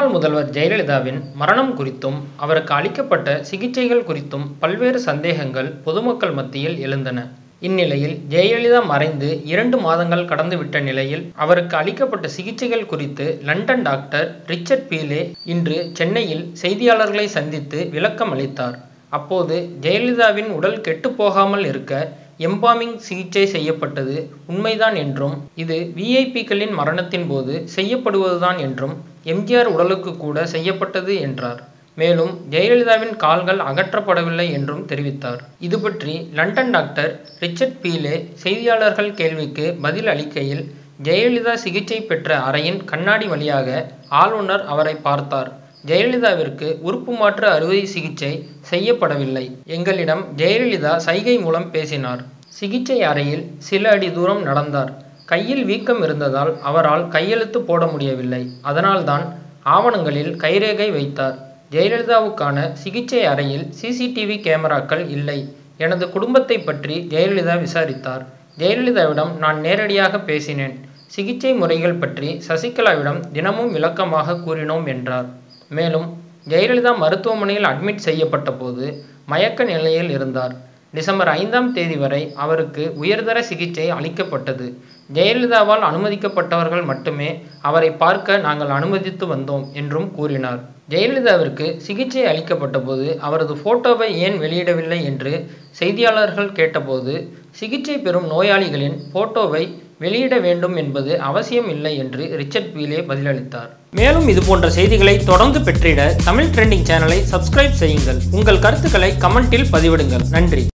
முன்னாள் முதல்வர் ஜெயலலிதாவின் மரணம் குறித்தும் அவருக்கு அளிக்கப்பட்ட சிகிச்சைகள் குறித்தும் பல்வேறு சந்தேகங்கள் பொதுமக்கள் மத்தியில் எழுந்தன இந்நிலையில் ஜெயலலிதா மறைந்து இரண்டு மாதங்கள் கடந்துவிட்ட நிலையில் அவருக்கு அளிக்கப்பட்ட சிகிச்சைகள் குறித்து லண்டன் டாக்டர் ரிச்சர்ட் பீலே இன்று சென்னையில் செய்தியாளர்களை சந்தித்து விளக்கம் அளித்தார் அப்போது ஜெயலலிதாவின் உடல் கெட்டுப்போகாமல் இருக்க எம்பாமிங் சிகிச்சை செய்யப்பட்டது உண்மைதான் என்றும் இது விஐபிக்களின் மரணத்தின் போது செய்யப்படுவதுதான் என்றும் எம்ஜிஆர் உடலுக்கு கூட செய்யப்பட்டது என்றார் மேலும் ஜெயலலிதாவின் கால்கள் அகற்றப்படவில்லை என்றும் தெரிவித்தார் இது பற்றி லண்டன் டாக்டர் ரிச்சர்ட் பீலே செய்தியாளர்கள் கேள்விக்கு பதில் அளிக்கையில் ஜெயலலிதா சிகிச்சை பெற்ற அறையின் கண்ணாடி வழியாக ஆளுநர் அவரை பார்த்தார் ஜெயலலிதாவிற்கு உறுப்பு மாற்று அறுவை சிகிச்சை செய்யப்படவில்லை எங்களிடம் ஜெயலலிதா சைகை மூலம் பேசினார் சிகிச்சை அறையில் சில அடி தூரம் நடந்தார் கையில் வீக்கம் இருந்ததால் அவரால் கையெழுத்து போட முடியவில்லை அதனால்தான் ஆவணங்களில் கைரேகை வைத்தார் ஜெயலலிதாவுக்கான சிகிச்சை அறையில் சிசிடிவி கேமராக்கள் இல்லை எனது குடும்பத்தை பற்றி ஜெயலலிதா விசாரித்தார் ஜெயலலிதாவிடம் நான் நேரடியாக பேசினேன் சிகிச்சை முறைகள் பற்றி சசிகலாவிடம் தினமும் விளக்கமாக கூறினோம் என்றார் மேலும் ஜெயலலிதா மருத்துவமனையில் அட்மிட் செய்யப்பட்ட போது மயக்க நிலையில் இருந்தார் டிசம்பர் ஐந்தாம் தேதி வரை அவருக்கு உயர்தர சிகிச்சை அளிக்கப்பட்டது ஜெயலலிதாவால் அனுமதிக்கப்பட்டவர்கள் மட்டுமே அவரை பார்க்க நாங்கள் அனுமதித்து வந்தோம் என்றும் கூறினார் ஜெயலலிதாவிற்கு சிகிச்சை அளிக்கப்பட்ட போது அவரது போட்டோவை ஏன் வெளியிடவில்லை என்று செய்தியாளர்கள் கேட்டபோது சிகிச்சை பெறும் நோயாளிகளின் போட்டோவை வெளியிட வேண்டும் என்பது அவசியம் இல்லை என்று ரிச்சர்ட் பீலே பதிலளித்தார் மேலும் இது போன்ற செய்திகளை தொடர்ந்து பெற்றிட தமிழ் ட்ரெண்டிங் சேனலை சப்ஸ்கிரைப் செய்யுங்கள் உங்கள் கருத்துக்களை கமெண்டில் பதிவிடுங்கள் நன்றி